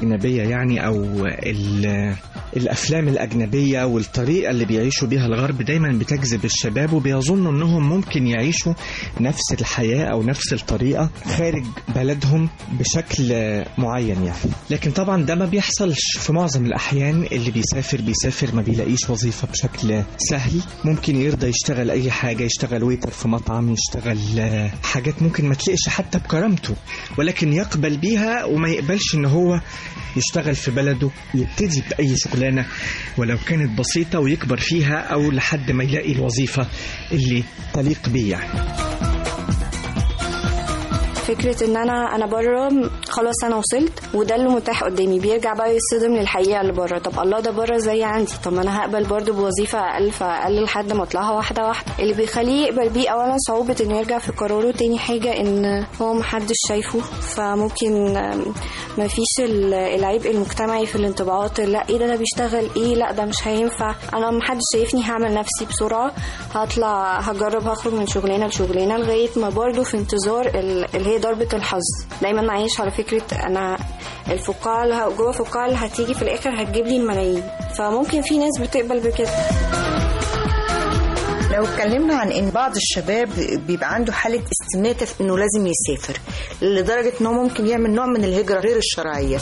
الأجنبية يعني أو ال- الأفلام الأجنبية والطريقة اللي بيعيشوا بيها الغرب دايما بتجذب الشباب وبيظنوا أنهم ممكن يعيشوا نفس الحياة أو نفس الطريقة خارج بلدهم بشكل معين يعني لكن طبعا ده ما بيحصلش في معظم الأحيان اللي بيسافر بيسافر ما بيلاقيش وظيفة بشكل سهل ممكن يرضى يشتغل أي حاجة يشتغل ويتر في مطعم يشتغل آه، حاجات ممكن ما تليقش حتى بكرامته ولكن يقبل بيها وما يقبلش ان هو يشتغل في بلده يبتدي بأي شغلانة ولو كانت بسيطة ويكبر فيها أو لحد ما يلاقي الوظيفة اللي تليق بيه يعني فكرة ان انا انا بره خلاص انا وصلت وده اللي متاح قدامي بيرجع بقى يصدم للحقيقة اللي بره طب الله ده بره زي عندي طب ما انا هقبل برضه بوظيفة اقل فاقل لحد ما اطلعها واحدة واحدة اللي بيخليه يقبل بيه اولا صعوبة انه يرجع في قراره تاني حاجة ان هو محدش شايفه فممكن آم، مفيش ال- العبء المجتمعي في الانطباعات لا ايه ده ده بيشتغل ايه لا ده مش هينفع انا محدش شايفني هعمل نفسي بسرعة هطلع هجرب هخرج من شغلانة لشغلانة لغاية ما برضه في انتظار ال- اللي هي ضربة الحظ دايما عايش على فكرة انا الفقاعة اللي ه- جوه الفقاعة اللي هتيجي في الاخر هتجيب لي الملايين فممكن في ناس بتقبل بكده لو اتكلمنا عن ان بعض الشباب بيبقى عنده حاله استماتة في انه لازم يسافر لدرجه ان هو ممكن يعمل نوع من الهجره غير الشرعيه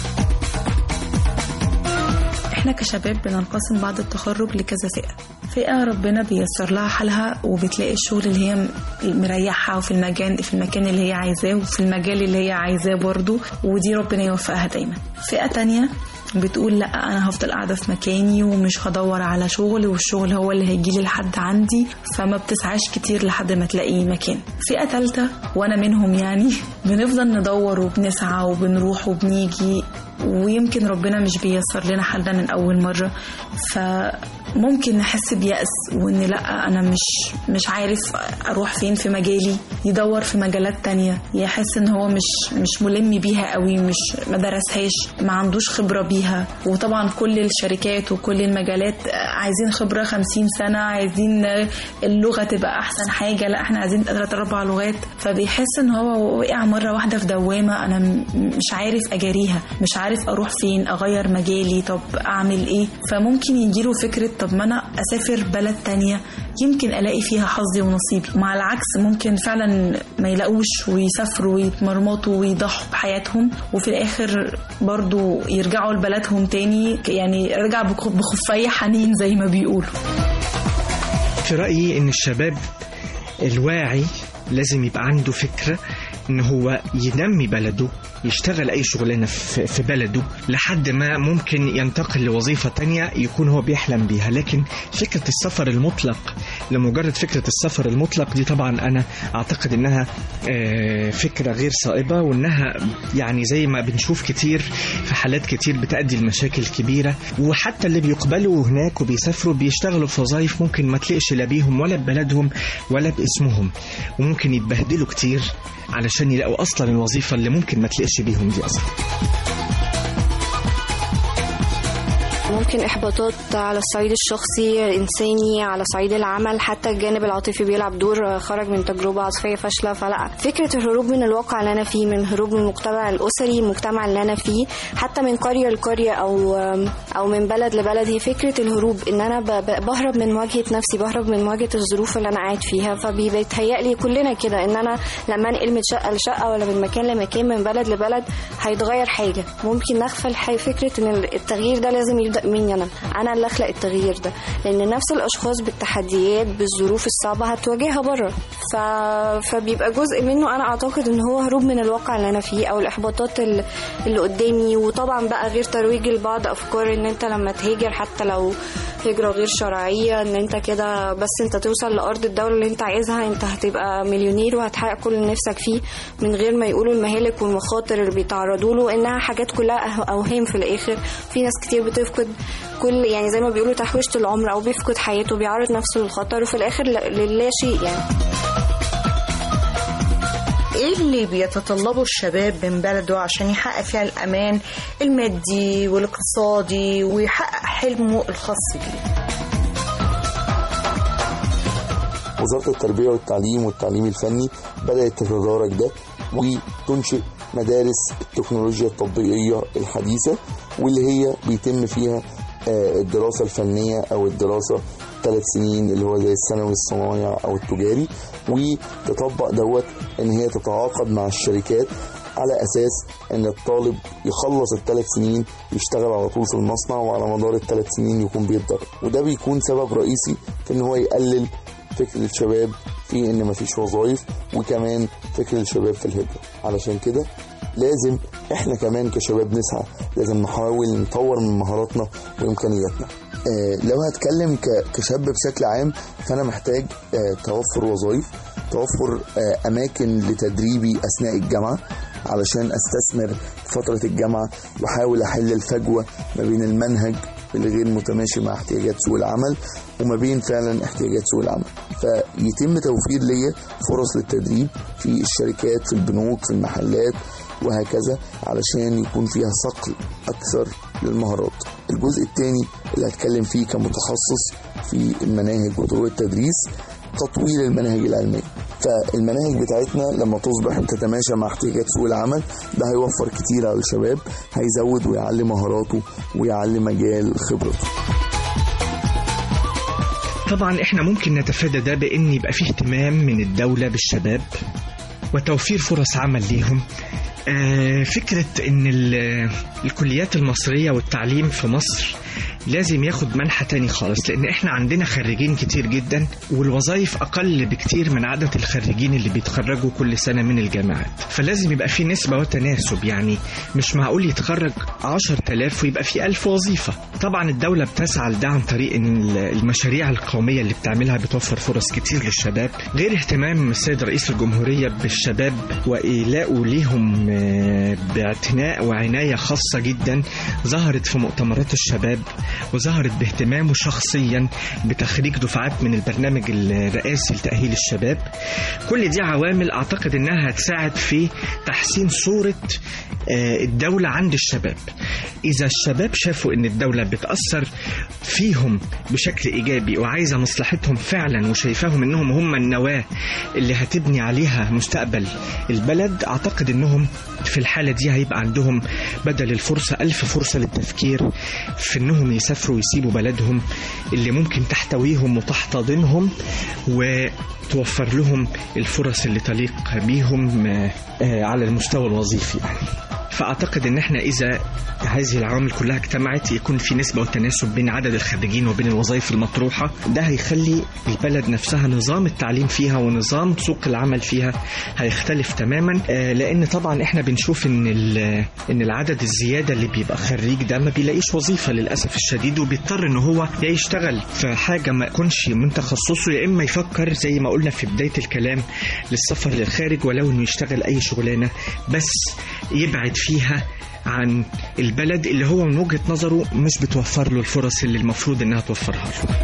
احنا كشباب بننقسم بعد التخرج لكذا فئة فئة ربنا بيسر لها حالها وبتلاقي الشغل اللي هي مريحها وفي المكان في المكان اللي هي عايزاه وفي المجال اللي هي عايزاه برضه ودي ربنا يوفقها دايما فئة تانية بتقول لا انا هفضل قاعده في مكاني ومش هدور على شغل والشغل هو اللي هيجي لي لحد عندي فما بتسعاش كتير لحد ما تلاقي مكان فئه ثالثه وانا منهم يعني بنفضل ندور وبنسعى وبنروح وبنيجي ويمكن ربنا مش بيسر لنا حالنا من اول مره فممكن نحس بيأس وان لا انا مش مش عارف اروح فين في مجالي يدور في مجالات تانية يحس ان هو مش مش ملم بيها قوي مش ما درسهاش ما عندوش خبرة بيها وطبعا كل الشركات وكل المجالات عايزين خبرة 50 سنة عايزين اللغة تبقى احسن حاجة لا احنا عايزين ثلاث اربع لغات فبيحس ان هو وقع مرة واحدة في دوامة انا م- مش عارف اجاريها مش عارف اروح فين اغير مجالي طب اعمل ايه فممكن يجيله فكرة طب ما انا اسافر بلد تانية يمكن الاقي فيها حظي ونصيبي مع العكس ممكن فعلا ما يلاقوش ويسافروا ويتمرمطوا ويضحوا بحياتهم وفي الاخر برضو يرجعوا لبلدهم تاني يعني يرجع بخ- بخفي حنين زي ما بيقولوا في رأيي إن الشباب الواعي لازم يبقى عنده فكرة إن هو ينمي بلده يشتغل أي شغلانة في في بلده لحد ما ممكن ينتقل لوظيفة تانية يكون هو بيحلم بيها لكن فكرة السفر المطلق لمجرد فكرة السفر المطلق دي طبعا أنا أعتقد إنها آه، فكرة غير صائبة وإنها يعني زي ما بنشوف كتير في حالات كتير بتأدي لمشاكل كبيرة وحتى اللي بيقبلوا هناك وبيسافروا بيشتغلوا في وظائف ممكن ما تليقش لا بيهم ولا ببلدهم ولا باسمهم وممكن يتبهدلوا كتير علشان يلاقوا أصلا الوظيفة اللي ممكن ما تليقش بيهم دي أصلا ممكن إحباطات على الصعيد الشخصي الإنساني على صعيد العمل حتى الجانب العاطفي بيلعب دور خرج من تجربة عاطفية فاشلة فلا فكرة الهروب من الواقع اللي أنا فيه من هروب من المجتمع الأسري المجتمع اللي أنا فيه حتى من قرية لقرية أو أو من بلد لبلد هي فكرة الهروب إن أنا ب- ب- بهرب من مواجهة نفسي بهرب من مواجهة الظروف اللي أنا قاعد فيها فبيتهيألي كلنا كده إن أنا لما أنقل من شقة لشقة ولا من مكان لمكان من بلد لبلد هيتغير حاجة ممكن نغفل حي- فكرة إن التغيير ده لازم يبدأ مني أنا أنا اللي أخلق التغيير ده لأن نفس الأشخاص بالتحديات بالظروف الصعبة هتواجهها بره ف... فبيبقى جزء منه أنا أعتقد إن هو هروب من الواقع اللي أنا فيه أو الإحباطات ال- اللي قدامي وطبعا بقى غير ترويج لبعض أفكار إن أنت لما تهاجر حتى لو هجرة غير شرعية ان انت كده بس انت توصل لأرض الدولة اللي انت عايزها انت هتبقى مليونير وهتحقق كل اللي نفسك فيه من غير ما يقولوا المهالك والمخاطر اللي بيتعرضوا له انها حاجات كلها أه- اوهام في الاخر في ناس كتير بتفقد كل يعني زي ما بيقولوا تحويشة العمر او بيفقد حياته بيعرض نفسه للخطر وفي الاخر ل- للا شيء يعني ايه اللي بيتطلبه الشباب من بلده عشان يحقق فيها الامان المادي والاقتصادي ويحقق حلمه الخاص بيه وزارة التربية والتعليم والتعليم الفني بدأت تتدارك ده وتنشئ مدارس التكنولوجيا التطبيقية الحديثة واللي هي بيتم فيها آه، الدراسة الفنية أو الدراسة ثلاث سنين اللي هو زي الثانوي الصنايع أو التجاري وتطبق دوت إن هي تتعاقد مع الشركات على أساس إن الطالب يخلص الثلاث سنين يشتغل على طول في المصنع وعلى مدار الثلاث سنين يكون بيتدرب وده بيكون سبب رئيسي في إن هو يقلل فكر الشباب في إن مفيش وظائف وكمان فكر الشباب في الهجرة علشان كده لازم احنا كمان كشباب نسعى لازم نحاول نطور من مهاراتنا وامكانياتنا آه لو هتكلم ك- كشاب بشكل عام فانا محتاج آه توفر وظائف توفر آه اماكن لتدريبي اثناء الجامعه علشان استثمر في فتره الجامعه واحاول احل الفجوه ما بين المنهج اللي غير متماشي مع احتياجات سوق العمل وما بين فعلا احتياجات سوق العمل فيتم توفير ليا فرص للتدريب في الشركات في البنوك في المحلات وهكذا علشان يكون فيها صقل اكثر للمهارات الجزء الثاني اللي هتكلم فيه كمتخصص في المناهج وطرق التدريس تطوير المناهج العلميه فالمناهج بتاعتنا لما تصبح تتماشى مع احتياجات سوق العمل ده هيوفر كتير على الشباب هيزود ويعلي مهاراته ويعلي مجال خبرته طبعا احنا ممكن نتفادى ده بان يبقى فيه اهتمام من الدولة بالشباب وتوفير فرص عمل ليهم آه، فكرة ان ال- الكليات المصرية والتعليم في مصر لازم ياخد منحى تاني خالص لان احنا عندنا خريجين كتير جدا والوظائف اقل بكتير من عدد الخريجين اللي بيتخرجوا كل سنة من الجامعات فلازم يبقى في نسبة وتناسب يعني مش معقول يتخرج 10000 ويبقى في 1000 وظيفة طبعا الدولة بتسعى لده عن طريق ان ال- المشاريع القومية اللي بتعملها بتوفر فرص كتير للشباب غير اهتمام السيد رئيس الجمهورية بالشباب وإيلاءه ليهم آه، باعتناء وعناية خاصة جدا ظهرت في مؤتمرات الشباب وظهرت باهتمامه شخصيا بتخريج دفعات من البرنامج الرئاسي لتأهيل الشباب كل دي عوامل أعتقد أنها هتساعد في تحسين صورة آه، الدولة عند الشباب إذا الشباب شافوا أن الدولة بتأثر فيهم بشكل إيجابي وعايزة مصلحتهم فعلا وشايفاهم أنهم هم النواة اللي هتبني عليها مستقبل البلد أعتقد أنهم في الحالة دي هيبقى عندهم بدل الفرصة ألف فرصة للتفكير في أنهم يسافروا ويسيبوا بلدهم اللي ممكن تحتويهم وتحتضنهم وتوفر لهم الفرص اللي تليق بيهم آه، آه، على المستوى الوظيفي يعني. فأعتقد إن إحنا إذا هذه العوامل كلها اجتمعت يكون في نسبة وتناسب بين عدد الخريجين وبين الوظائف المطروحة ده هيخلي البلد نفسها نظام التعليم فيها ونظام سوق العمل فيها هيختلف تماما آه، لأن طبعا إحنا بنشوف إن ال- إن العدد الزيادة اللي بيبقى خريج ده ما بيلاقيش وظيفة للأسف الشديد وبيضطر إن هو يا يشتغل في حاجة ما يكونش من تخصصه يا إما يفكر زي ما قلنا في بداية الكلام للسفر للخارج ولو إنه يشتغل أي شغلانة بس يبعد فيها عن البلد اللي هو من وجهة نظره مش بتوفر له الفرص اللي المفروض انها توفرها له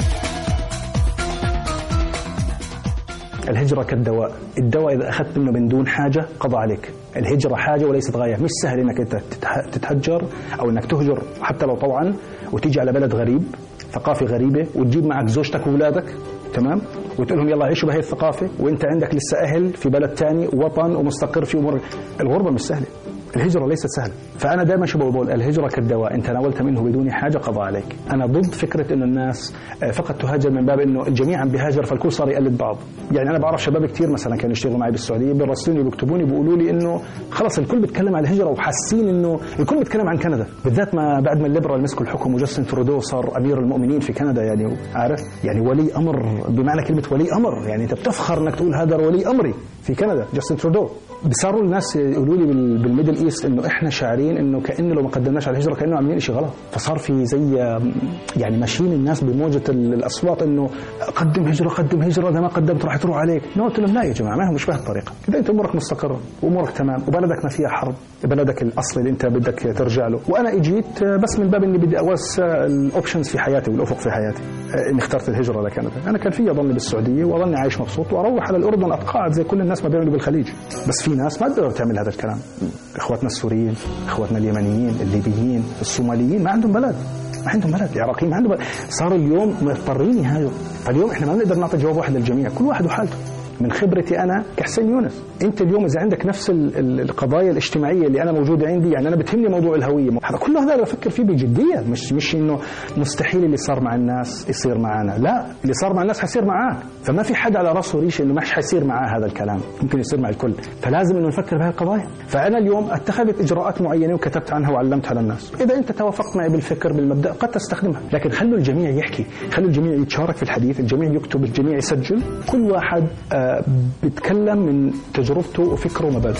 الهجرة كالدواء الدواء إذا أخذت منه من دون حاجة قضى عليك الهجرة حاجة وليست غاية مش سهل إنك أنت تتح- تتهجر أو إنك تهجر حتى لو طوعا وتيجي على بلد غريب ثقافة غريبة وتجيب معك زوجتك وأولادك تمام وتقول لهم يلا عيشوا بهي الثقافة وانت عندك لسه أهل في بلد تاني ووطن ومستقر في أمور الغربة مش سهلة الهجرة ليست سهلة فأنا دائما شو بقول الهجرة كالدواء إن تناولت منه بدون حاجة قضى عليك أنا ضد فكرة إنه الناس آه، فقط تهاجر من باب إنه الجميع عم بيهاجر فالكل صار يقلد بعض يعني أنا بعرف شباب كتير مثلا كانوا يشتغلوا معي بالسعودية بيرسلوني وبيكتبوني بيقولوا لي إنه خلص الكل بيتكلم عن الهجرة وحاسين إنه الكل بيتكلم عن كندا بالذات ما بعد ما الليبرال مسكوا الحكم وجاستن ترودو صار أمير المؤمنين في كندا يعني عارف يعني ولي أمر بمعنى كلمة ولي أمر يعني أنت بتفخر إنك تقول هذا ولي أمري في كندا جاستن ترودو صاروا الناس يقولوا لي بال- بالميدل ايست انه احنا شاعرين انه كانه لو ما قدمناش على الهجره كانه عاملين شيء غلط فصار في زي يعني ماشيين الناس بموجه ال- الاصوات انه قدم هجره قدم هجره اذا ما قدمت راح تروح عليك نو قلت لهم لا يا جماعه ما هو مش بهالطريقه اذا انت امورك مستقره وامورك تمام وبلدك ما فيها حرب بلدك الاصلي اللي انت بدك ترجع له وانا اجيت بس من باب اني بدي اوسع الاوبشنز في حياتي والافق في حياتي اني اخترت الهجره لكندا انا كان في اضلني بالسعوديه واضلني عايش مبسوط واروح على الاردن اتقاعد زي كل الناس ما بيعملوا بالخليج بس في ناس ما تقدر تعمل هذا الكلام اخواتنا السوريين اخواتنا اليمنيين الليبيين الصوماليين ما عندهم بلد ما عندهم بلد العراقيين ما عندهم بلد صاروا اليوم مضطرين يهاجروا فاليوم احنا ما بنقدر نعطي جواب واحد للجميع كل واحد وحالته من خبرتي انا كحسين يونس انت اليوم اذا عندك نفس ال- ال- القضايا الاجتماعيه اللي انا موجوده عندي يعني انا بتهمني موضوع الهويه هذا كل هذا أنا بفكر فيه بجديه مش مش انه مستحيل اللي صار مع الناس يصير معنا لا اللي صار مع الناس حيصير معاك فما في حد على راسه ريشه انه مش حيصير معاه هذا الكلام ممكن يصير مع الكل فلازم انه نفكر بهذه القضايا فانا اليوم اتخذت اجراءات معينه وكتبت عنها وعلمتها للناس اذا انت توافقت معي بالفكر بالمبدا قد تستخدمها لكن خلوا الجميع يحكي خلوا الجميع يتشارك في الحديث الجميع يكتب الجميع يسجل كل واحد آه، بيتكلم من تجربته وفكره ومبادئه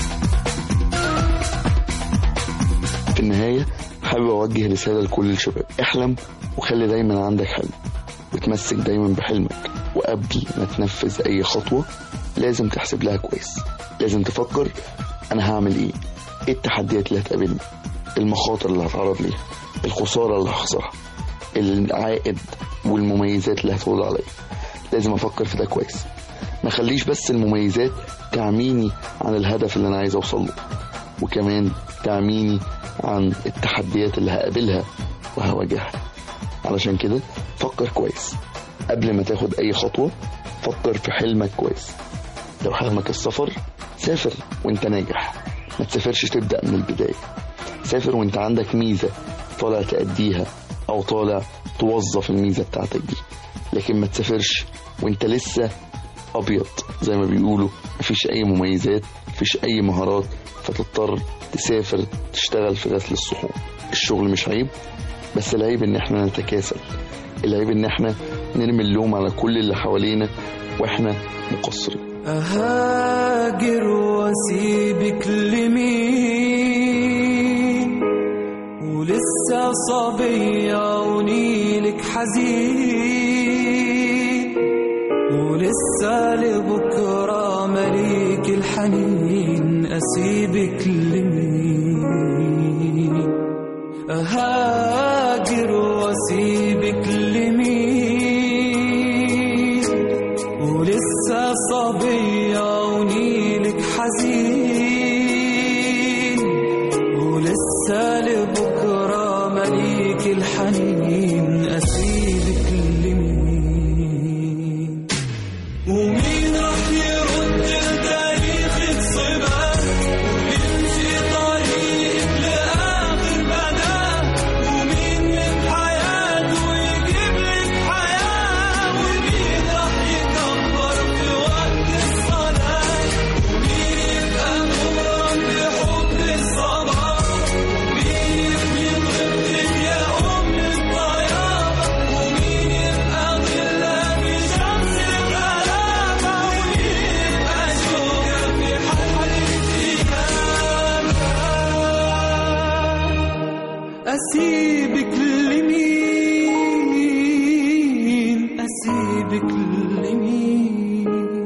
في النهاية حابب أوجه رسالة لكل الشباب احلم وخلي دايما عندك حلم وتمسك دايما بحلمك وقبل ما تنفذ أي خطوة لازم تحسب لها كويس لازم تفكر أنا هعمل إيه إيه التحديات اللي هتقابلني المخاطر اللي هتعرض ليها الخسارة اللي هخسرها العائد والمميزات اللي هتعود عليا لازم أفكر في ده كويس ما خليش بس المميزات تعميني عن الهدف اللي أنا عايز أوصل له وكمان تعميني عن التحديات اللي هقابلها وهواجهها علشان كده فكر كويس قبل ما تاخد أي خطوة فكر في حلمك كويس لو حلمك السفر سافر وانت ناجح ما تسافرش تبدأ من البداية سافر وانت عندك ميزة طالع تأديها أو طالع توظف الميزة بتاعتك دي لكن ما تسافرش وانت لسه أبيض زي ما بيقولوا مفيش أي مميزات مفيش أي مهارات فتضطر تسافر تشتغل في غسل الصحون الشغل مش عيب بس العيب ان احنا نتكاسل العيب ان احنا نرمي اللوم على كل اللي حوالينا واحنا مقصرين أهاجر وأسيبك لمين ولسه صبية ونيلك حزين ولسه لبكرة مليك الحنين أسيبك لمين أهاجر وأسيبك لمين ولسه صبية ونيلك حزين ولسه لبكرة مليك الحنين أسيبك لمين ومين راح يرد لتاريخك صبا ويمشي طريق لآخر مدى ومين من حياته يجيب لك حياة ومين راح يكبر في وقت الصلاة ومين يبقى مغرم بحب الصباح ومين يحمي طيبتك يا أم الطيابة ومين يبقى ظلة في شمس الغلابة ومين يبقى شوكة في حلقة أسيبك لمين أسيبك لمين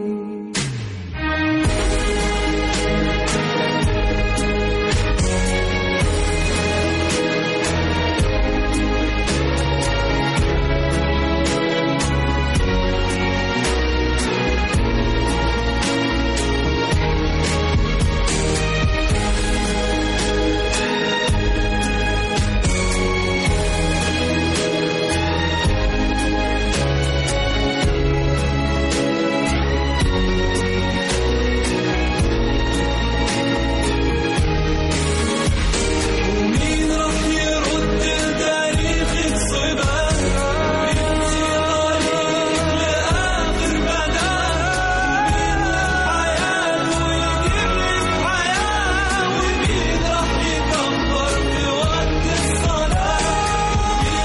ومين راح يرد لتاريخك صبا يمشي طريق لآخر مدى ومين حياته يجيب لك حياة ومين راح يكبر في وقت الصلاة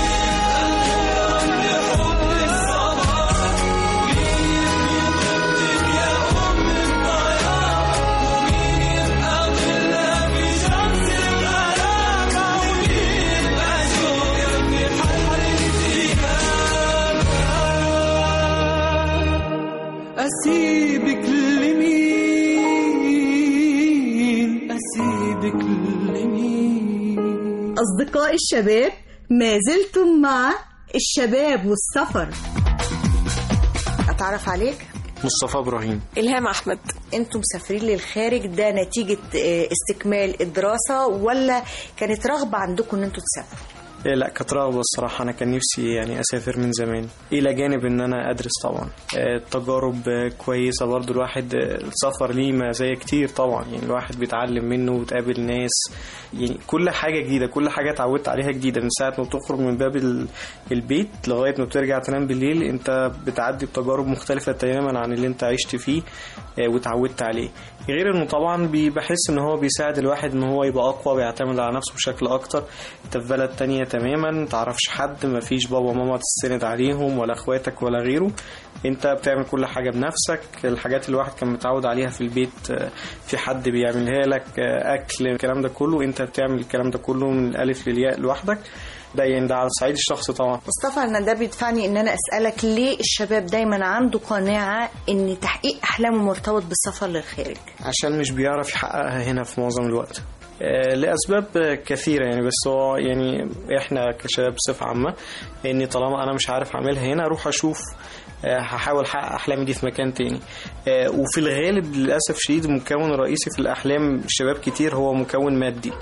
ومين يبقى مغرم بحب الصباح ومين يحمي طيبتك يا أم الطيابة ومين يبقى ظلة في شمس الغلابة ومين يبقى شوكة في حلقة أسيبك لمين أسيبك لمين أصدقاء الشباب ما زلتم مع الشباب والسفر أتعرف عليك مصطفى ابراهيم إلهام أحمد انتم مسافرين للخارج ده نتيجة آه، استكمال الدراسة ولا كانت رغبة عندكم ان انتم تسافروا إيه لا كانت رغبة الصراحة أنا كان نفسي يعني أسافر من زمان إلى جانب إن أنا أدرس طبعا آه، التجارب آه، كويسة برضو الواحد آه، السفر ليه مزايا كتير طبعا يعني الواحد بيتعلم منه وتقابل ناس يعني كل حاجة جديدة كل حاجة اتعودت عليها جديدة من ساعة ما بتخرج من باب ال- البيت لغاية ما بترجع تنام بالليل أنت بتعدي بتجارب مختلفة تماما عن اللي أنت عشت فيه آه، وتعودت عليه غير انه طبعا بي- بحس ان هو بيساعد الواحد ان هو يبقى اقوى بيعتمد على نفسه بشكل اكتر انت في بلد تانية تماما متعرفش حد مفيش بابا وماما تستند عليهم ولا اخواتك ولا غيره انت بتعمل كل حاجة بنفسك الحاجات اللي الواحد كان متعود عليها في البيت آه، في حد بيعملها لك آه، اكل الكلام ده كله انت بتعمل الكلام ده كله من الالف للياء لوحدك ده يعني ده على الصعيد الشخصي طبعا مصطفى انا ده بيدفعني ان انا اسالك ليه الشباب دايما عنده قناعه ان تحقيق احلامه مرتبط بالسفر للخارج عشان مش بيعرف يحققها هنا في معظم الوقت آه، لأسباب كثيرة يعني بس هو يعني إحنا كشباب بصفة عامة إني طالما أنا مش عارف أعملها هنا أروح أشوف آه، هحاول أحقق أحلامي دي في مكان تاني آه، وفي الغالب للأسف شديد المكون الرئيسي في الأحلام الشباب كتير هو مكون مادي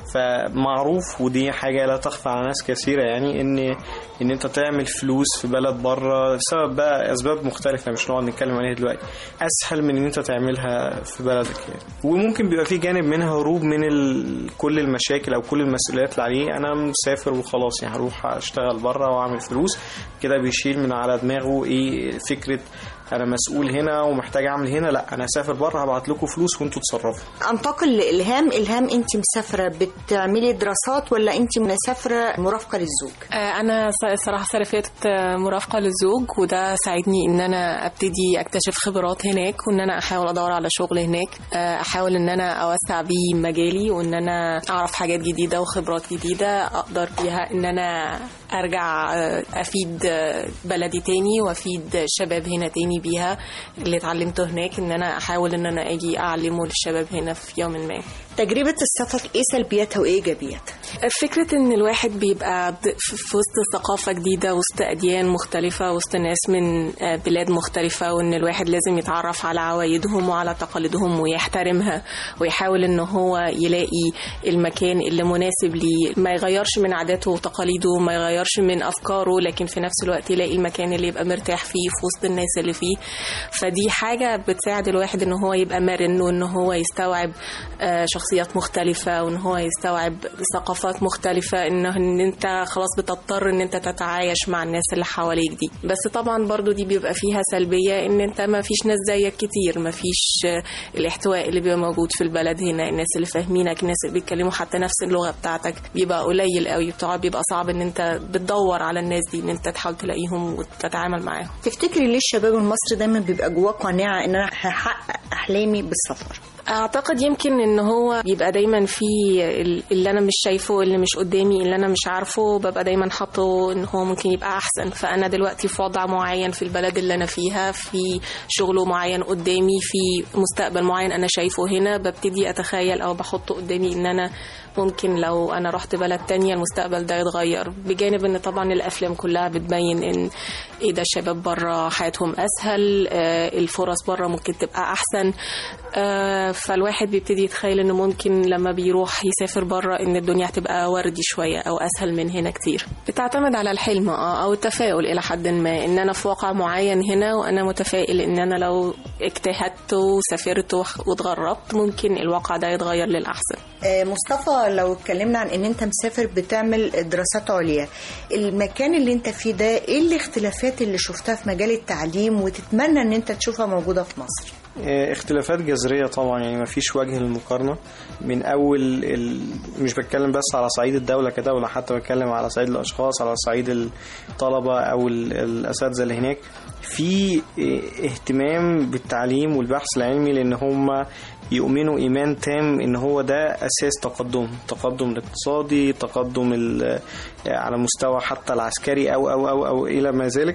فمعروف ودي حاجة لا تخفى على ناس كثيرة يعني إن إن أنت تعمل فلوس في بلد بره بسبب بقى أسباب مختلفة مش نقعد نتكلم عليها دلوقتي أسهل من إن أنت تعملها في بلدك يعني وممكن بيبقى في جانب منها هروب من ال... كل المشاكل أو كل المسؤوليات اللي عليه أنا مسافر وخلاص يعني هروح أشتغل بره وأعمل فلوس كده بيشيل من على دماغه إيه فكرة انا مسؤول هنا ومحتاج اعمل هنا لا انا هسافر بره هبعت لكم فلوس وانتوا تصرفوا انتقل لالهام الهام انت مسافره بتعملي دراسات ولا انت مسافره مرافقه للزوج آه، انا ص- صراحه سافرت آه، مرافقه للزوج وده ساعدني ان انا ابتدي اكتشف خبرات هناك وان انا احاول ادور على شغل هناك آه، احاول ان انا اوسع بيه مجالي وان انا اعرف حاجات جديده وخبرات جديده اقدر بيها ان انا ارجع آه، افيد آه، بلدي تاني وافيد الشباب هنا تاني بيها اللي اتعلمته هناك ان انا احاول ان انا اجي اعلمه للشباب هنا في يوم ما تجربه السفر ايه سلبياتها وايه ايجابياتها فكرة إن الواحد بيبقى ب- في في وسط ثقافة جديدة وسط أديان مختلفة وسط ناس من آه، بلاد مختلفة وإن الواحد لازم يتعرف على عوايدهم وعلى تقاليدهم ويحترمها ويحاول إن هو يلاقي المكان اللي مناسب ليه ما يغيرش من عاداته وتقاليده ما يغيرش من أفكاره لكن في نفس الوقت يلاقي المكان اللي يبقى مرتاح فيه في وسط الناس اللي فيه فدي حاجة بتساعد الواحد إن هو يبقى مرن وإن هو يستوعب آه، شخصيات مختلفة وإن هو يستوعب ثقافات مختلفة إنه إن أنت خلاص بتضطر إن أنت تتعايش مع الناس اللي حواليك دي بس طبعا برضو دي بيبقى فيها سلبية إن أنت ما فيش ناس زيك كتير ما فيش آه، الاحتواء اللي بيبقى موجود في البلد هنا الناس اللي فاهمينك الناس اللي بيتكلموا حتى نفس اللغة بتاعتك بيبقى قليل قوي بتقعد بيبقى صعب إن أنت بتدور على الناس دي إن أنت تحاول تلاقيهم وتتعامل معاهم تفتكري ليه الشباب المصري دايما بيبقى جواه قناعه ان انا هحقق احلامي بالسفر اعتقد يمكن ان هو بيبقى دايما في ال- اللي انا مش شايفه اللي مش قدامي اللي انا مش عارفه ببقى دايما حاطه ان هو ممكن يبقى احسن فانا دلوقتي في وضع معين في البلد اللي انا فيها في شغل معين قدامي في مستقبل معين انا شايفه هنا ببتدي اتخيل او بحطه قدامي ان انا ممكن لو انا رحت بلد تانية المستقبل ده يتغير بجانب ان طبعا الافلام كلها بتبين ان ايه ده الشباب بره حياتهم اسهل آه، الفرص بره ممكن تبقى احسن آه، فالواحد بيبتدي يتخيل انه ممكن لما بيروح يسافر بره ان الدنيا هتبقى وردي شويه او اسهل من هنا كتير بتعتمد على الحلم اه او التفاؤل الى حد ما ان انا في واقع معين هنا وانا متفائل ان انا لو اجتهدت وسافرت وخ- واتغربت ممكن الواقع ده يتغير للاحسن آه، مصطفى لو اتكلمنا عن ان انت مسافر بتعمل دراسات عليا المكان اللي انت فيه ده ايه الاختلافات اللي شفتها في مجال التعليم وتتمنى ان انت تشوفها موجودة في مصر آه، اختلافات جذرية طبعا يعني ما فيش وجه للمقارنة من أول ال... مش بتكلم بس على صعيد الدولة كدولة حتى بتكلم على صعيد الأشخاص على صعيد الطلبة أو ال- الأساتذة اللي هناك في آه، اهتمام بالتعليم والبحث العلمي لأن هم يؤمنوا إيمان تام إن هو ده أساس تقدم تقدم الاقتصادي تقدم ال- على مستوى حتى العسكري أو أو أو أو إلى ما ذلك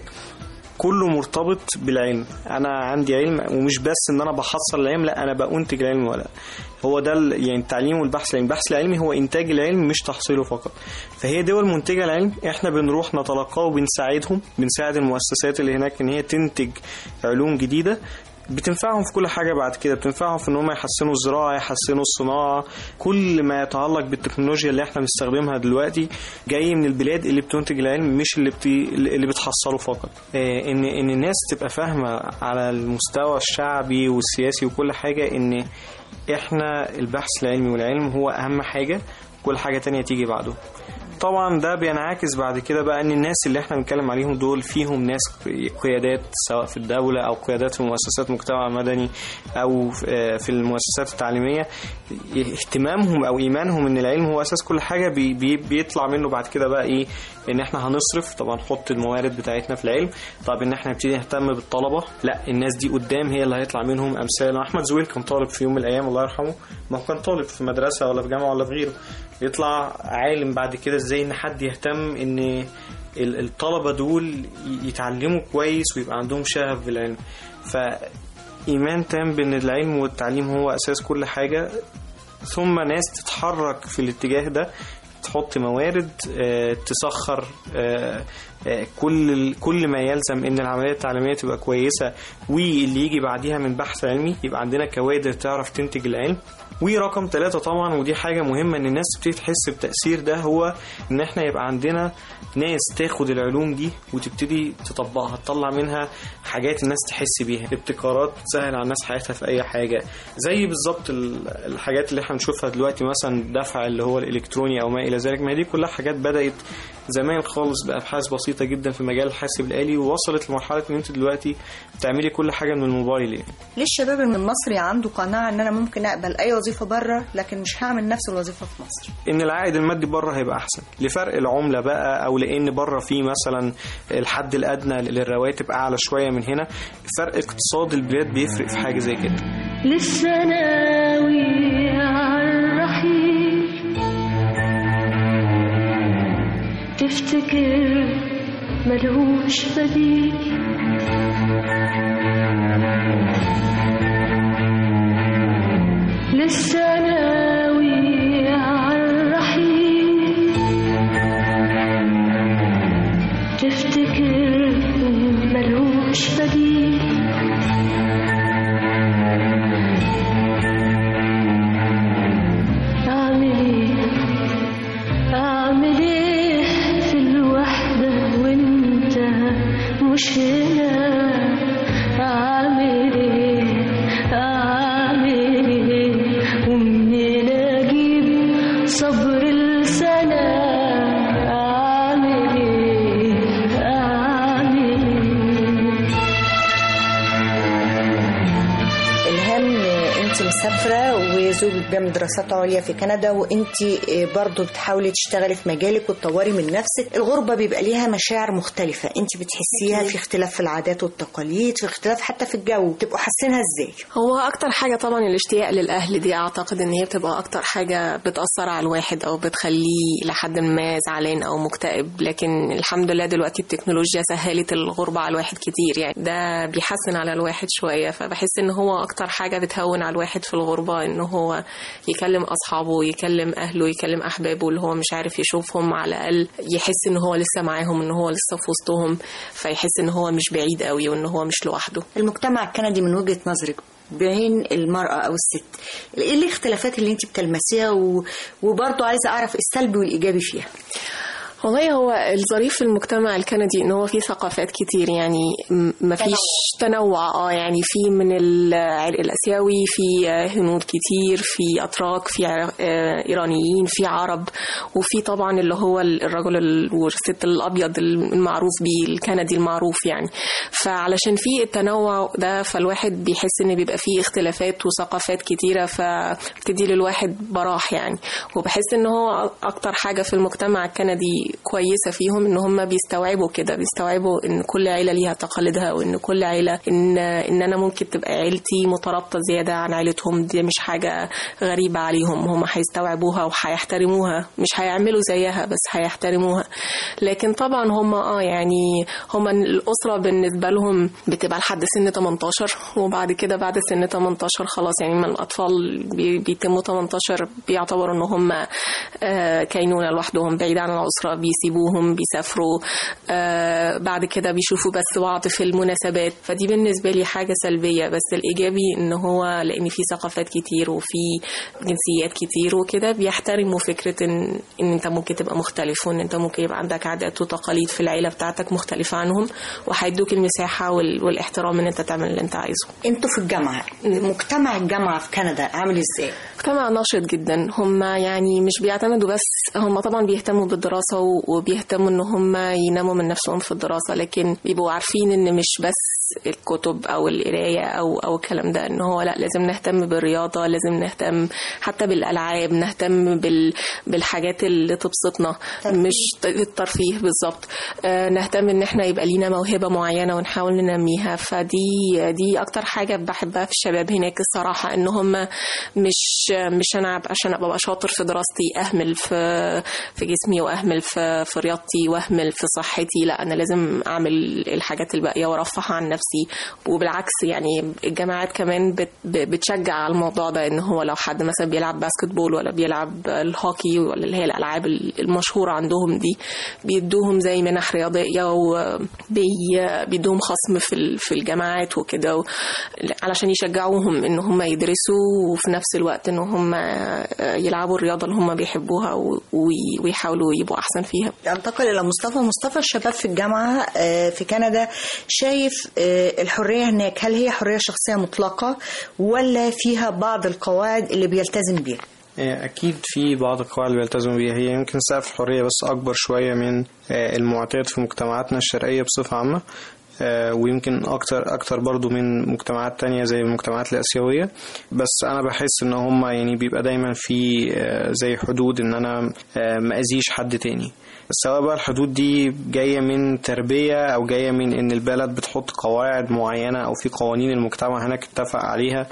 كله مرتبط بالعلم انا عندي علم ومش بس ان انا بحصل العلم لا انا بأنتج العلم ولا هو ده ال- يعني التعليم والبحث العلمي البحث العلمي هو انتاج العلم مش تحصيله فقط فهي دول منتجه العلم احنا بنروح نتلقاه وبنساعدهم بنساعد المؤسسات اللي هناك ان هي تنتج علوم جديده بتنفعهم في كل حاجه بعد كده بتنفعهم في ان هم يحسنوا الزراعه يحسنوا الصناعه كل ما يتعلق بالتكنولوجيا اللي احنا بنستخدمها دلوقتي جاي من البلاد اللي بتنتج العلم مش اللي بت... اللي بتحصله فقط آه، ان ان الناس تبقى فاهمه على المستوى الشعبي والسياسي وكل حاجه ان احنا البحث العلمي والعلم هو اهم حاجه كل حاجه تانية تيجي بعده طبعا ده بينعكس بعد كده بقى ان الناس اللي احنا بنتكلم عليهم دول فيهم ناس قيادات سواء في الدولة او قيادات في مؤسسات مجتمع مدني او في في المؤسسات التعليمية اهتمامهم او ايمانهم ان العلم هو اساس كل حاجة بي بي بيطلع منه بعد كده بقى ايه ان احنا هنصرف طبعا نحط الموارد بتاعتنا في العلم طب ان احنا نبتدي نهتم بالطلبة لا الناس دي قدام هي اللي هيطلع منهم امثال احمد زويل كان طالب في يوم من الايام الله يرحمه ما هو كان طالب في مدرسة ولا في جامعة ولا في غيره يطلع عالم بعد كده ازاي ان حد يهتم ان ال- الطلبة دول ي- يتعلموا كويس ويبقى عندهم شغف بالعلم فإيمان تام بأن العلم والتعليم هو أساس كل حاجة ثم ناس تتحرك في الاتجاه ده تحط موارد آه، تسخر آه، آه، كل ال- كل ما يلزم ان العمليه التعليميه تبقى كويسه واللي يجي بعديها من بحث علمي يبقى عندنا كوادر تعرف تنتج العلم ورقم ثلاثة طبعا ودي حاجة مهمة ان الناس تبتدي تحس بتأثير ده هو ان احنا يبقى عندنا ناس تاخد العلوم دي وتبتدي تطبقها تطلع منها حاجات الناس تحس بيها ابتكارات تسهل على الناس حياتها في اي حاجة زي بالظبط ال- الحاجات اللي احنا بنشوفها دلوقتي مثلا دفع اللي هو الالكتروني او ما الى ذلك ما هي دي كلها حاجات بدأت زمان خالص بأبحاث بسيطة جدا في مجال الحاسب الآلي ووصلت لمرحلة ان انت دلوقتي بتعملي كل حاجة من الموبايل يعني ليه الشباب المصري عنده قناعة ان انا ممكن اقبل اي وظيفة بره لكن مش هعمل نفس الوظيفة في مصر ان العائد المادي بره هيبقى احسن لفرق العمله بقى او لان بره في مثلا الحد الادنى للرواتب اعلى شويه من هنا فرق اقتصاد البلاد بيفرق في حاجه زي كده لسه ناوي عالرحيل تفتكر ملهوش بديل لسه ناوي عالرحيل تفتكر ملهوش بديل أعمل إيه أعمل إيه في الوحدة وأنت مش هنا أعمل إيه أعمل إيه ومنين أجيب صبر السنة أعمل إيه أعمل إيه الهام انت مسافرة وزوجك بيعمل دراسات عليا في كندا وانت برضو بتحاولي تشتغلي في مجالك وتطوري من نفسك الغربة بيبقى ليها مشاعر مختلفة انت بتحسيها في اختلاف في العادات والتقاليد في اختلاف حتى في الجو تبقوا حاسينها ازاي هو اكتر حاجه طبعا الاشتياق للاهل دي اعتقد ان هي بتبقى اكتر حاجه بتاثر على الواحد او بتخليه لحد ما زعلان او مكتئب لكن الحمد لله دلوقتي التكنولوجيا سهلت الغربه على الواحد كتير يعني ده بيحسن على الواحد شويه فبحس ان هو اكتر حاجه بتهون على الواحد في الغربه ان هو يكلم اصحابه يكلم اهله يكلم احبابه اللي هو مش عارف يشوفهم على الاقل يحس ان هو لسه معاهم ان هو لسه في وسطهم فيحس ان هو مش بعيد قوي وان هو مش لوحده المجتمع الكندي من وجهة نظرك بعين المرأة أو الست إيه الاختلافات اللي أنت بتلمسيها و... وبرضو عايزة أعرف السلبي والإيجابي فيها والله هو الظريف في المجتمع الكندي ان هو فيه ثقافات كتير يعني م- مفيش تنوع اه يعني في من العرق الاسيوي في آه، هنود كتير في اتراك في ع- آه، ايرانيين في عرب وفي طبعا اللي هو ال- الرجل ال- والست الابيض المعروف بيه الكندي المعروف يعني فعلشان في التنوع ده فالواحد بيحس ان بيبقى فيه اختلافات وثقافات كتيره فبتدي للواحد براح يعني وبحس ان هو اكتر حاجه في المجتمع الكندي كويسه فيهم ان هم بيستوعبوا كده بيستوعبوا ان كل عيله ليها تقاليدها وان كل عيله ان ان انا ممكن تبقى عيلتي مترابطه زياده عن عيلتهم دي مش حاجه غريبه عليهم هم هيستوعبوها وهيحترموها مش هيعملوا زيها بس هيحترموها لكن طبعا هم اه يعني هم الاسره بالنسبه لهم بتبقى لحد سن 18 وبعد كده بعد سن 18 خلاص يعني من الاطفال بي- بيتموا 18 بيعتبروا ان هم آه، كينونه لوحدهم بعيد عن الاسره بيس بيسيبوهم بيسافروا آه بعد كده بيشوفوا بس بعض في المناسبات فدي بالنسبة لي حاجة سلبية بس الإيجابي إن هو لأن في ثقافات كتير وفي جنسيات كتير وكده بيحترموا فكرة إن إن أنت ممكن تبقى مختلف وإن أنت ممكن يبقى عندك عادات وتقاليد في العيلة بتاعتك مختلفة عنهم وهيدوك المساحة وال- والاحترام إن أنت تعمل اللي أنت عايزه انتوا في الجامعه مجتمع الجامعه في كندا عامل ازاي مجتمع ناشط جدا هم يعني مش بيعتمدوا بس هم طبعا بيهتموا بالدراسة و- وبيهتموا ان هم يناموا من نفسهم في الدراسة لكن بيبقوا عارفين ان مش بس الكتب او القراية او او الكلام ده ان هو لا لازم نهتم بالرياضة لازم نهتم حتى بالالعاب نهتم بال بالحاجات اللي تبسطنا مش ت- الترفيه بالظبط آه، نهتم ان احنا يبقى لينا موهبة معينة ونحاول ننميها فدي دي اكتر حاجة بحبها في الشباب هناك الصراحة ان هم مش مش انا أبقى- عشان ابقى شاطر في دراستي اهمل في في جسمي واهمل في في رياضتي واهمل في صحتي لا انا لازم اعمل الحاجات الباقيه وارفه عن نفسي وبالعكس يعني الجامعات كمان بت بتشجع على الموضوع ده ان هو لو حد مثلا بيلعب باسكت بول ولا بيلعب الهوكي ولا اللي هي الالعاب المشهوره عندهم دي بيدوهم زي منح رياضيه وبيدوهم خصم في ال- في الجامعات وكده و- علشان يشجعوهم ان هم يدرسوا وفي نفس الوقت ان هم يلعبوا الرياضه اللي هم بيحبوها و- وي- ويحاولوا يبقوا احسن فيها انتقل الى مصطفى مصطفى الشباب في الجامعه آه، في كندا شايف آه، الحريه هناك هل هي حريه شخصيه مطلقه ولا فيها بعض القواعد اللي بيلتزم بيها آه، أكيد في بعض القواعد اللي بيلتزموا بيها هي يمكن سقف الحرية بس أكبر شوية من آه، المعتاد في مجتمعاتنا الشرقية بصفة عامة آه، ويمكن أكتر أكتر برضو من مجتمعات تانية زي المجتمعات الآسيوية بس أنا بحس إن هما يعني بيبقى دايما في آه، زي حدود إن أنا آه، ما أذيش حد تاني سواء بقى الحدود دي جاية من تربية أو جاية من إن البلد بتحط قواعد معينة أو في قوانين المجتمع هناك اتفق عليها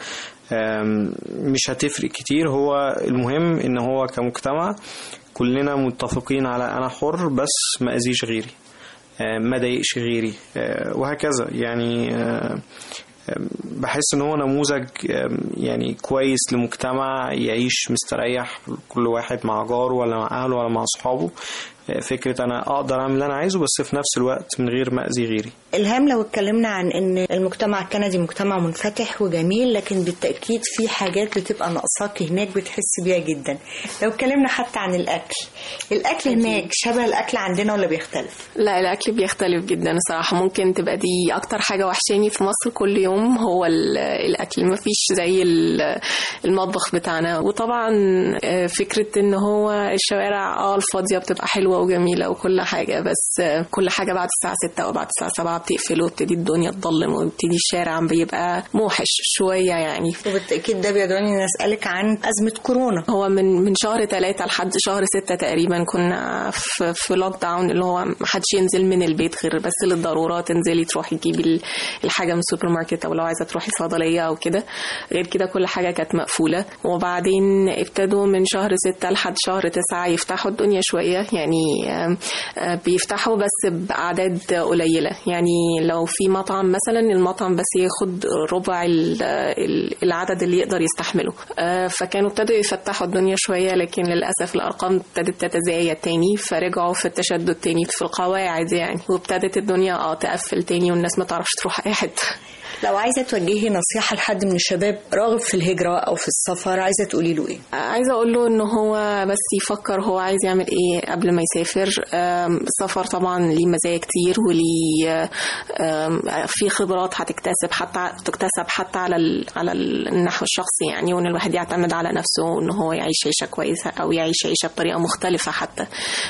آم، مش هتفرق كتير هو المهم إن هو كمجتمع كلنا متفقين على أنا حر بس ما أذيش غيري آه، ما ضايقش غيري آه، وهكذا يعني آه، آم، بحس ان هو نموذج آم، يعني كويس لمجتمع يعيش مستريح كل واحد مع جاره ولا مع اهله ولا مع اصحابه آه، فكرة انا اقدر اعمل اللي انا عايزه بس في نفس الوقت من غير ما اذي غيري الهام لو اتكلمنا عن ان المجتمع الكندي مجتمع منفتح وجميل لكن بالتاكيد في حاجات بتبقى ناقصاك هناك بتحس بيها جدا لو اتكلمنا حتى عن الاكل الاكل هناك شبه الاكل عندنا ولا بيختلف لا الاكل بيختلف جدا الصراحه ممكن تبقى دي اكتر حاجه وحشاني في مصر كل يوم هو ال- الاكل ما فيش زي ال- المطبخ بتاعنا وطبعا آه، فكره ان هو الشوارع اه الفاضيه بتبقى حلوه وجميله وكل حاجه بس آه، كل حاجه بعد الساعه 6 او بعد الساعه 7 بتقفل وبتدي الدنيا تضلم وبتدي الشارع بيبقى موحش شويه يعني وبالتاكيد ده بيدعوني ان اسالك عن ازمه كورونا هو من من شهر ثلاثة لحد شهر ستة تقريبا كنا في في لوك داون اللي هو ما حدش ينزل من البيت غير بس للضرورة تنزلي تروحي تجيبي ال- الحاجة من السوبر ماركت أو لو عايزة تروحي صيدلية أو كده غير كده كل حاجة كانت مقفولة وبعدين ابتدوا من شهر ستة لحد شهر تسعة يفتحوا الدنيا شوية يعني آم، آه، بيفتحوا بس بأعداد قليلة يعني لو في مطعم مثلا المطعم بس ياخد ربع ال- ال- العدد اللي يقدر يستحمله آه، فكانوا ابتدوا يفتحوا الدنيا شوية لكن للأسف الأرقام ابتدت تتزايد تاني فرجعوا في التشدد تاني في القواعد يعني وابتدت الدنيا اه تقفل تاني والناس ما تعرفش تروح أي حتة لو عايزه توجهي نصيحه لحد من الشباب راغب في الهجره او في السفر عايزه تقولي له ايه عايزه اقول له ان هو بس يفكر هو عايز يعمل ايه قبل ما يسافر آم، السفر طبعا ليه مزايا كتير وليه آم، في خبرات هتكتسب حتى تكتسب حتى على ال- على النحو الشخصي يعني وان الواحد يعتمد على نفسه وان هو يعيش عيشه كويسه او يعيش عيشه بطريقه مختلفه حتى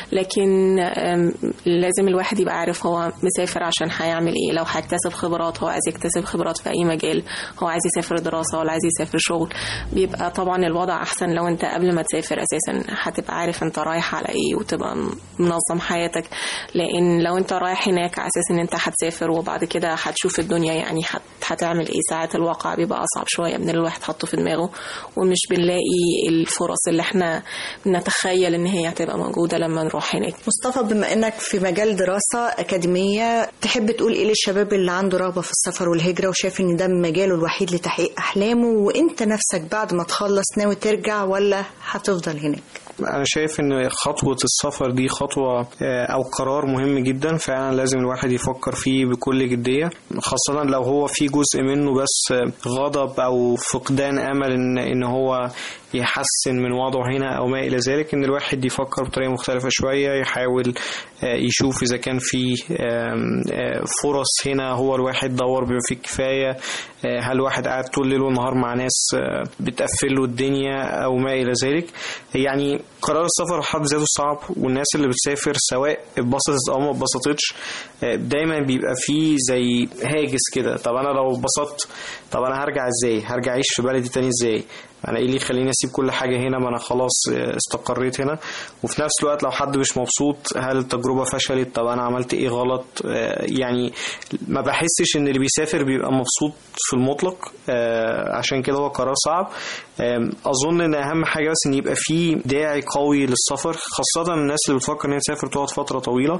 لكن آم، لازم الواحد يبقى عارف هو مسافر عشان هيعمل ايه لو هيكتسب خبرات هو عايز يكتسب خبرات في اي مجال هو عايز يسافر دراسه ولا عايز يسافر شغل بيبقى طبعا الوضع احسن لو انت قبل ما تسافر اساسا هتبقى عارف انت رايح على ايه وتبقى منظم حياتك لان لو انت رايح هناك على اساس ان انت هتسافر وبعد كده هتشوف الدنيا يعني هت- هتعمل ايه ساعات الواقع بيبقى اصعب شويه من اللي الواحد حاطه في دماغه ومش بنلاقي الفرص اللي احنا نتخيل ان هي هتبقى موجوده لما نروح هناك مصطفى بما انك في مجال دراسه اكاديميه تحب تقول ايه للشباب اللي عنده رغبه في السفر والهجره كده وشايف ان ده مجاله الوحيد لتحقيق احلامه وانت نفسك بعد ما تخلص ناوي ترجع ولا هتفضل هناك انا شايف ان خطوه السفر دي خطوه آه، او قرار مهم جدا فعلا لازم الواحد يفكر فيه بكل جديه خاصه لو هو في جزء منه بس آه، غضب او فقدان امل ان ان هو يحسن من وضعه هنا او ما الى ذلك ان الواحد يفكر بطريقه مختلفه شويه يحاول آه، يشوف اذا كان في آم، آه، فرص هنا هو الواحد دور بما فيه الكفايه آه، هل واحد قاعد طول الليل والنهار مع ناس آه، بتقفل له الدنيا او ما الى ذلك يعني قرار السفر في حد ذاته صعب والناس اللي بتسافر سواء اتبسطت او ما اتبسطتش آه، دايما بيبقى فيه زي هاجس كده طب انا لو اتبسطت طب انا هرجع ازاي هرجع اعيش في بلدي تاني ازاي انا ايه اللي يخليني اسيب كل حاجه هنا ما انا خلاص آه، استقريت هنا وفي نفس الوقت لو حد مش مبسوط هل التجربه فشلت طب انا عملت ايه غلط آه، يعني ما بحسش ان اللي بيسافر بيبقى مبسوط في المطلق آه، عشان كده هو قرار صعب آم، اظن ان اهم حاجه بس ان يبقى في داعي قوي للسفر خاصه الناس اللي بتفكر ان هي تسافر تقعد فتره طويله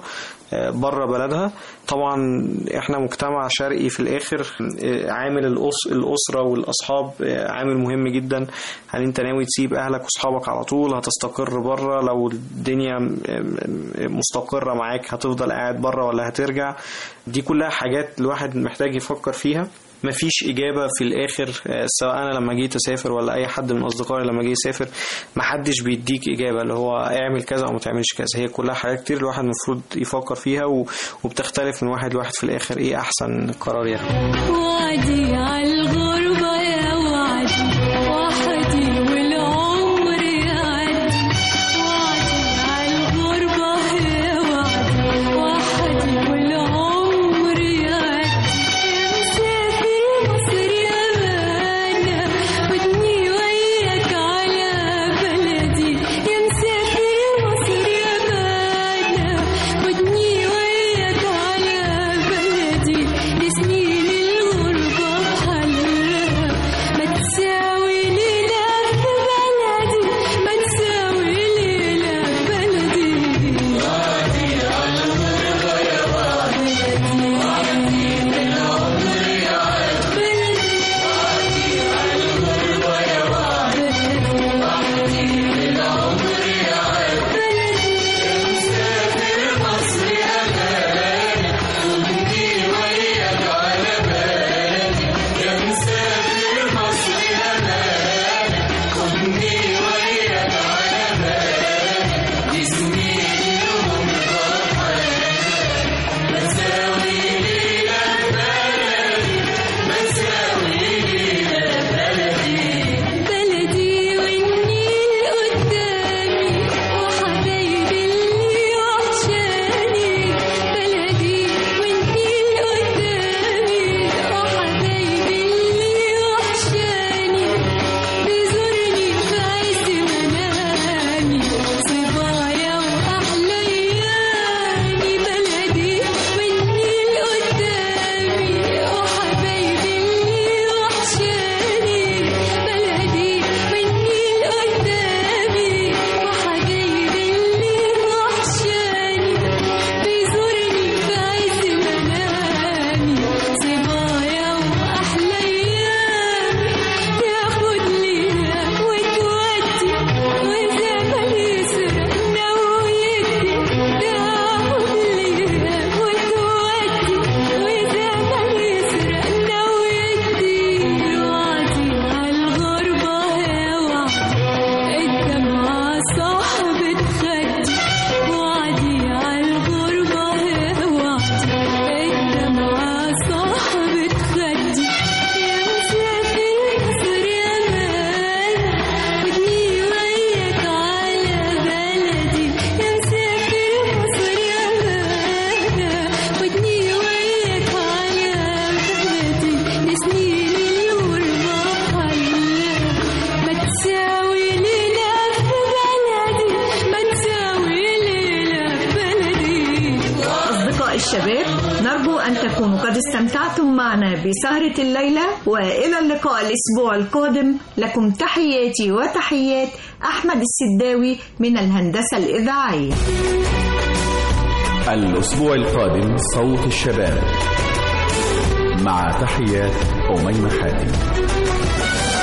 بره بلدها طبعا احنا مجتمع شرقي في الاخر آه، عامل الأس الاسره والاصحاب آه، عامل مهم جدا هل انت ناوي تسيب اهلك واصحابك على طول هتستقر بره لو الدنيا م- م- مستقره معاك هتفضل قاعد بره ولا هترجع دي كلها حاجات الواحد محتاج يفكر فيها مفيش إجابة في الآخر آه، سواء أنا لما جيت أسافر ولا أي حد من أصدقائي لما جه يسافر محدش بيديك إجابة اللي هو اعمل كذا أو ما تعملش كذا هي كلها حاجات كتير الواحد المفروض يفكر فيها و- وبتختلف من واحد لواحد في الآخر إيه أحسن قرار ياخده وعدي عالغربة يا وعدي وحدي والعمر يعدي وعدي عالغربة يا وعدي وحدي والعمر يعدي يا مسافر مصر يا بانا ودني وياك على بلدي يا مسافر مصر يا بانا ودني وياك على بلدي لسنين الغربة بحلها ما تساوي ليلة في بلدي ما تساوي ليلة في بلدي وعدي على الغربة يا وعدي وعدي بالعمر يا بلدي وعدي على الغربة يا وعدي وعدي بالعمر يا بلدي مسافر مصر يا غالي خدني وياك على بالي يا مسافر مصر يا غالي خدني وياك على بالي دي سنين الغربة ما تساوي ليلة بلدي ما تساوي ليلة بلدي بلدي والنيل قدامي وحبايبي اللي وحشاني بلدي والنيل قدامي وحبايبي اللي وحشاني بيزورني في عز منامي صبايا وأحلى أيامي بلدي والنيل قدامي وحبايبي اللي وحشاني بلدي والنيل قدامي وحبايبي اللي وحشاني بيزورني في عز منامي صبايا وأحلى أيامي تاخد ليها وتودي والزمن يسرقنا ويدي تاخد ليها وتودي والزمن يسرقنا ويدي وعدي عالغربة يا وعدي الدمعة صاحبة خدي وعدي عالغربة يا وعدي الدمعة صاحبة خدي يا مسافر مصر يا مان ودني وياك على بلدي يا مسافر مصر يا مان ودني وياك على بلدي لسنين الغربة حلها ما تساوي ليلة في بلدي ما تساوي ليلة في بلدي أصدقاء الشباب نرجو أن تكونوا قد استمتعتم معنا بسهرة الليلة وإلى اللقاء الأسبوع القادم لكم تحياتي وتحيات أحمد السداوي من الهندسة الإذاعية الأسبوع القادم صوت الشباب مع تحيات أميمة حاتم